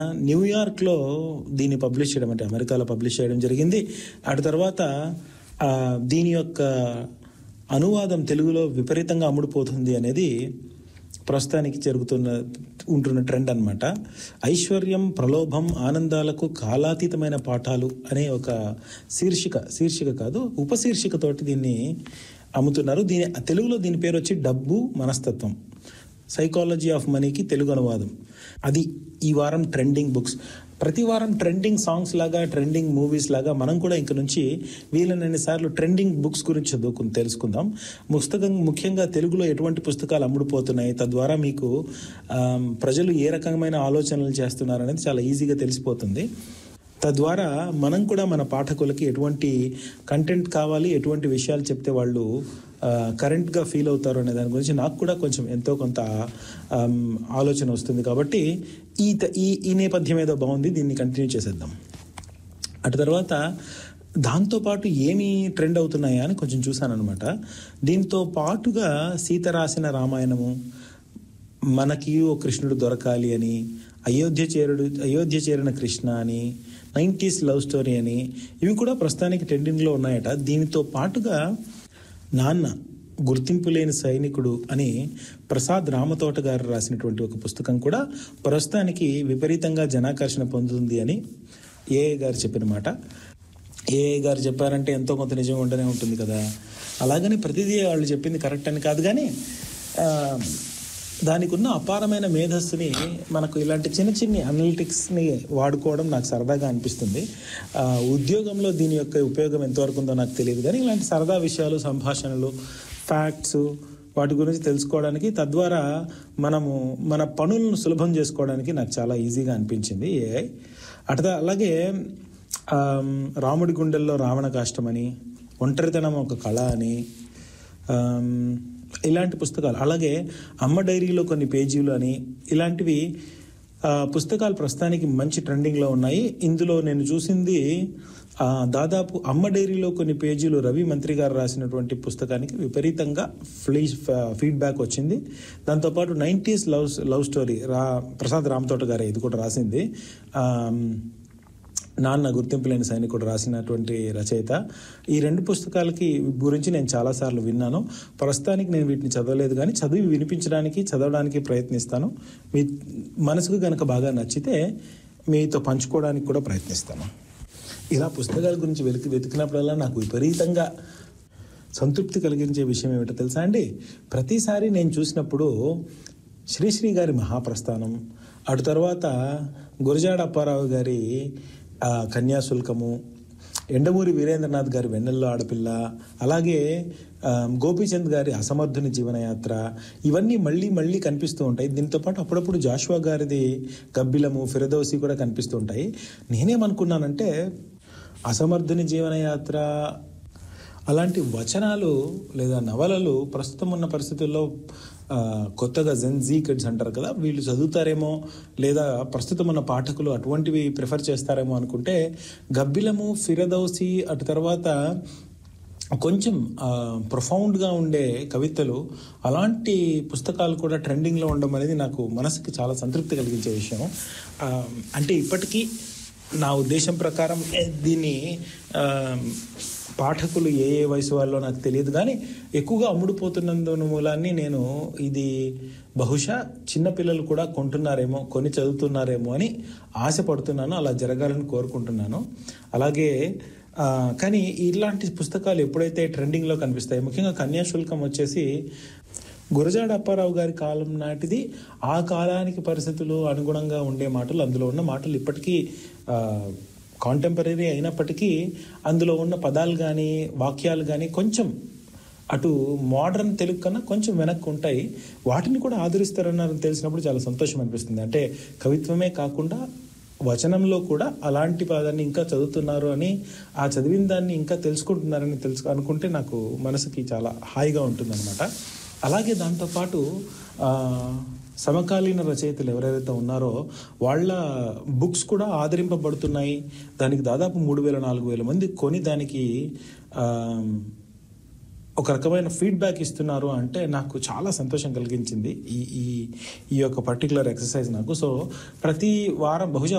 న్యూయార్క్లో దీన్ని పబ్లిష్ చేయడం అంటే అమెరికాలో పబ్లిష్ చేయడం జరిగింది అటు తర్వాత ఆ, దీని యొక్క అనువాదం తెలుగులో విపరీతంగా అమ్ముడుపోతుంది అనేది ప్రస్తుతానికి జరుగుతున్న ఉంటున్న ట్రెండ్ అన్నమాట ఐశ్వర్యం ప్రలోభం ఆనందాలకు కాలాతీతమైన పాఠాలు అనే ఒక శీర్షిక శీర్షిక కాదు ఉపశీర్షికతోటి దీన్ని అమ్ముతున్నారు దీని తెలుగులో దీని పేరు వచ్చి డబ్బు మనస్తత్వం సైకాలజీ ఆఫ్ మనీకి తెలుగు అనువాదం అది ఈ వారం ట్రెండింగ్ బుక్స్ ప్రతి వారం ట్రెండింగ్ సాంగ్స్ లాగా ట్రెండింగ్ మూవీస్ లాగా మనం కూడా ఇంక నుంచి వీలైనన్ని సార్లు ట్రెండింగ్ బుక్స్ గురించి చదువుకుని తెలుసుకుందాం పుస్తకం ముఖ్యంగా తెలుగులో ఎటువంటి పుస్తకాలు అమ్ముడుపోతున్నాయి తద్వారా మీకు ఆమ్, ప్రజలు ఏ రకమైన ఆలోచనలు చేస్తున్నారు అనేది చాలా ఈజీగా తెలిసిపోతుంది తద్వారా మనం కూడా మన పాఠకులకి ఎటువంటి కంటెంట్ కావాలి ఎటువంటి విషయాలు చెప్తే వాళ్ళు కరెంట్గా ఫీల్ అవుతారు అనే దాని గురించి నాకు కూడా కొంచెం ఎంతో కొంత ఆమ్, ఆలోచన వస్తుంది కాబట్టి ఈ త- ఈ ఈ నేపథ్యం ఏదో బాగుంది దీన్ని కంటిన్యూ చేసేద్దాం అటు తర్వాత దాంతోపాటు ఏమి ట్రెండ్ అవుతున్నాయా అని కొంచెం చూశాను అనమాట దీంతో పాటుగా సీత రాసిన రామాయణము మనకి ఓ కృష్ణుడు దొరకాలి అని అయోధ్య చేరుడు అయోధ్య చేరిన కృష్ణ అని నైంటీస్ లవ్ స్టోరీ అని ఇవి కూడా ప్రస్తుతానికి ట్రెండింగ్లో ఉన్నాయట దీనితో పాటుగా నాన్న గుర్తింపు లేని సైనికుడు అని ప్రసాద్ రామతోట గారు రాసినటువంటి ఒక పుస్తకం కూడా ప్రస్తుతానికి విపరీతంగా జనాకర్షణ పొందుతుంది అని ఏఏ గారు చెప్పిన మాట ఏఏ గారు చెప్పారంటే ఎంతో కొంత నిజం ఉంటూనే ఉంటుంది కదా అలాగని ప్రతిదీ వాళ్ళు చెప్పింది కరెక్ట్ అని కాదు కానీ ఆ, దానికి ఉన్న అపారమైన మేధస్సుని మనకు ఇలాంటి చిన్న చిన్న అనలిటిక్స్ని వాడుకోవడం నాకు సరదాగా అనిపిస్తుంది ఆ, ఉద్యోగంలో దీని యొక్క ఉపయోగం ఎంతవరకు ఉందో నాకు తెలియదు కానీ ఇలాంటి సరదా విషయాలు సంభాషణలు ఫ్యాక్ట్స్ వాటి గురించి తెలుసుకోవడానికి తద్వారా మనము మన పనులను సులభం చేసుకోవడానికి నాకు చాలా ఈజీగా అనిపించింది ఏఐ అటదా అలాగే ఆమ్, రాముడి గుండెల్లో రావణ కాష్టమని ఒంటరితనం ఒక కళ అని ఆమ్, ఇలాంటి పుస్తకాలు అలాగే అమ్మ డైరీలో కొన్ని పేజీలు అని ఇలాంటివి ఆ, పుస్తకాలు ప్రస్తుతానికి మంచి ట్రెండింగ్లో ఉన్నాయి ఇందులో నేను చూసింది ఆ, దాదాపు అమ్మ డైరీలో కొన్ని పేజీలు రవి మంత్రి గారు రాసినటువంటి పుస్తకానికి విపరీతంగా ఫ్లీ ఫీడ్బ్యాక్ వచ్చింది దాంతోపాటు నైంటీస్ లవ్ లవ్ స్టోరీ రా ప్రసాద్ రామతోట గారే ఇది కూడా రాసింది ఆమ్, నాన్న గుర్తింపు లేని సైనికుడు రాసినటువంటి రచయిత ఈ రెండు పుస్తకాలకి గురించి నేను చాలాసార్లు విన్నాను ప్రస్తుతానికి నేను వీటిని చదవలేదు కానీ చదివి వినిపించడానికి చదవడానికి ప్రయత్నిస్తాను మీ మనసుకు కనుక బాగా నచ్చితే మీతో పంచుకోవడానికి కూడా ప్రయత్నిస్తాను ఇలా పుస్తకాల గురించి వెతికి వెతికినప్పుడల్లా నాకు విపరీతంగా సంతృప్తి కలిగించే విషయం ఏమిటో తెలుసా అండి ప్రతిసారి నేను చూసినప్పుడు శ్రీశ్రీ గారి మహాప్రస్థానం అటు తర్వాత గురజాడ అప్పారావు గారి ఆ, కన్యాశుల్కము ఎండమూరి వీరేంద్రనాథ్ గారి వెన్నెల్లో ఆడపిల్ల అలాగే ఆ, గోపీచంద్ గారి అసమర్థుని జీవనయాత్ర ఇవన్నీ మళ్ళీ మళ్ళీ కనిపిస్తూ ఉంటాయి దీంతో పాటు అప్పుడప్పుడు జాషువా గారిది గబ్బిలము ఫిరదోసి కూడా కనిపిస్తూ ఉంటాయి నేనేమనుకున్నానంటే అసమర్థుని జీవనయాత్ర అలాంటి వచనాలు లేదా నవలలు ప్రస్తుతం ఉన్న పరిస్థితుల్లో ఆ, కొత్తగా జెన్ జీ కిడ్స్ అంటారు కదా వీళ్ళు చదువుతారేమో లేదా ప్రస్తుతం ఉన్న పాఠకులు అటువంటివి ప్రిఫర్ చేస్తారేమో అనుకుంటే గబ్బిలము ఫిరదౌసి అటు తర్వాత కొంచెం ప్రొఫౌండ్గా ఉండే కవితలు అలాంటి పుస్తకాలు కూడా ట్రెండింగ్లో ఉండడం అనేది నాకు మనసుకి చాలా సంతృప్తి కలిగించే విషయం ఆ, అంటే ఇప్పటికీ నా ఉద్దేశం ప్రకారం ఏ, దీన్ని ఆ, పాఠకులు ఏ ఏ వయసు వాళ్ళో నాకు తెలియదు కానీ ఎక్కువగా అమ్ముడుపోతున్నందున మూలాన్ని నేను ఇది బహుశా చిన్నపిల్లలు కూడా కొంటున్నారేమో కొని చదువుతున్నారేమో అని ఆశపడుతున్నాను అలా జరగాలని కోరుకుంటున్నాను అలాగే ఆ, కానీ ఇలాంటి పుస్తకాలు ఎప్పుడైతే ట్రెండింగ్లో కనిపిస్తాయి ముఖ్యంగా కన్యాశుల్కం వచ్చేసి గురజాడ అప్పారావు గారి కాలం నాటిది ఆ కాలానికి పరిస్థితులు అనుగుణంగా ఉండే మాటలు అందులో ఉన్న మాటలు ఇప్పటికీ కాంటెంపరీ అయినప్పటికీ అందులో ఉన్న పదాలు కానీ వాక్యాలు కానీ కొంచెం అటు మోడర్న్ తెలుగు కన్నా కొంచెం వెనక్కి ఉంటాయి వాటిని కూడా ఆదరిస్తారన్నారని తెలిసినప్పుడు చాలా సంతోషం అనిపిస్తుంది అంటే కవిత్వమే కాకుండా వచనంలో కూడా అలాంటి పదాన్ని ఇంకా చదువుతున్నారు అని ఆ చదివిన దాన్ని ఇంకా తెలుసుకుంటున్నారని తెలుసు అనుకుంటే నాకు మనసుకి చాలా హాయిగా ఉంటుందన్నమాట అలాగే దాంతోపాటు ఆ, సమకాలీన రచయితలు ఎవరెవరైతే ఉన్నారో వాళ్ళ బుక్స్ కూడా ఆదరింపబడుతున్నాయి దానికి దాదాపు మూడు వేల నాలుగు వేల మంది కొని దానికి ఆ, ఒక రకమైన ఫీడ్బ్యాక్ ఇస్తున్నారు అంటే నాకు చాలా సంతోషం కలిగించింది ఈ ఈ ఈ యొక్క పర్టికులర్ ఎక్సర్సైజ్ నాకు సో ప్రతి వారం బహుశా